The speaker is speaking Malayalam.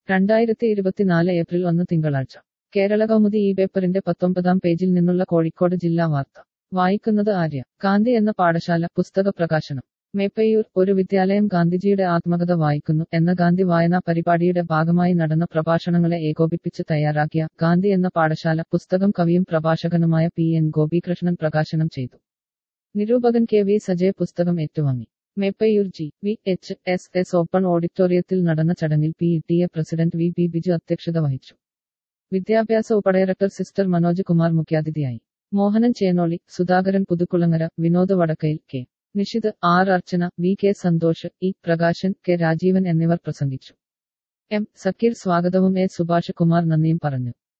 രണ്ടായിരത്തി ഇരുപത്തിനാല് ഏപ്രിൽ ഒന്ന് തിങ്കളാഴ്ച കേരള കൗമുദി ഈ പേപ്പറിന്റെ പത്തൊമ്പതാം പേജിൽ നിന്നുള്ള കോഴിക്കോട് ജില്ലാ വാർത്ത വായിക്കുന്നത് ആര്യ ഗാന്ധി എന്ന പാഠശാല പുസ്തക പ്രകാശനം മേപ്പയ്യൂർ ഒരു വിദ്യാലയം ഗാന്ധിജിയുടെ ആത്മകഥ വായിക്കുന്നു എന്ന ഗാന്ധി വായനാ പരിപാടിയുടെ ഭാഗമായി നടന്ന പ്രഭാഷണങ്ങളെ ഏകോപിപ്പിച്ച് തയ്യാറാക്കിയ ഗാന്ധി എന്ന പാഠശാല പുസ്തകം കവിയും പ്രഭാഷകനുമായ പി എൻ ഗോപികൃഷ്ണൻ പ്രകാശനം ചെയ്തു നിരൂപകൻ കെ വി സജയ് പുസ്തകം ഏറ്റുവാങ്ങി Meppayyur G V H S S open ഓഡിറ്റോറിയത്തിൽ നടന്ന ചടങ്ങിൽ P T A president V P Biju അധ്യക്ഷത വഹിച്ചു വിദ്യാഭ്യാസ ഉപഡയറക്ടർ സിസ്റ്റർ മനോജ് കുമാർ മുഖ്യാതിഥിയായി Mohanan Chenoli Sudhakaran Puthukulangara Vinod Vadakkayil K Nishith R Archana V K Santhosh E Prakashan K Rajeevan എന്നിവർ പ്രസംഗിച്ചു എം സക്കീർ സ്വാഗതവും എ സുഭാഷ് കുമാർ നന്ദിയും പറഞ്ഞു